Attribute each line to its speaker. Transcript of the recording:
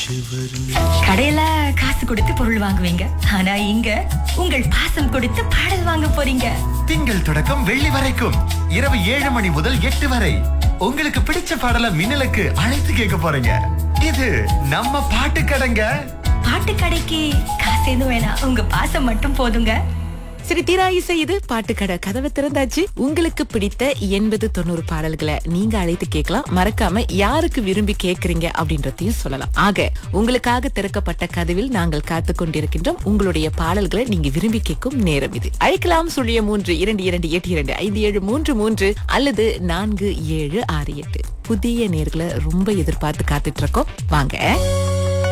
Speaker 1: கடையில காசு கொடுத்து பொருள் வாங்குவீங்க ஆனா இங்க உங்கள் பாசம் கொடுத்து பாடல் வாங்க போறீங்க
Speaker 2: திங்கள் தொடக்கம் வெள்ளி வரைக்கும் இரவு ஏழு மணி முதல் எட்டு வரை உங்களுக்கு பிடிச்ச பாடல மின்னலுக்கு அழைத்து கேட்க போறீங்க இது நம்ம பாட்டு கடைங்க
Speaker 1: பாட்டு கடைக்கு காசு எதுவும் வேணாம் உங்க பாசம் மட்டும் போதுங்க
Speaker 3: சரி தீரா இசை இது பாட்டுக்கடை கதவை திறந்தாச்சு உங்களுக்கு பிடித்த எண்பது தொண்ணூறு பாடல்களை நீங்க அழைத்து கேட்கலாம் மறக்காம யாருக்கு விரும்பி கேக்குறீங்க அப்படின்றதையும் சொல்லலாம் ஆக உங்களுக்காக திறக்கப்பட்ட கதவில் நாங்கள் காத்து கொண்டிருக்கின்றோம் உங்களுடைய பாடல்களை நீங்க விரும்பி கேட்கும் நேரம் இது அழைக்கலாம் சுழிய மூன்று இரண்டு இரண்டு எட்டு இரண்டு ஐந்து ஏழு மூன்று மூன்று அல்லது நான்கு ஏழு ஆறு எட்டு புதிய நேர்களை ரொம்ப எதிர்பார்த்து காத்துட்டு இருக்கோம் வாங்க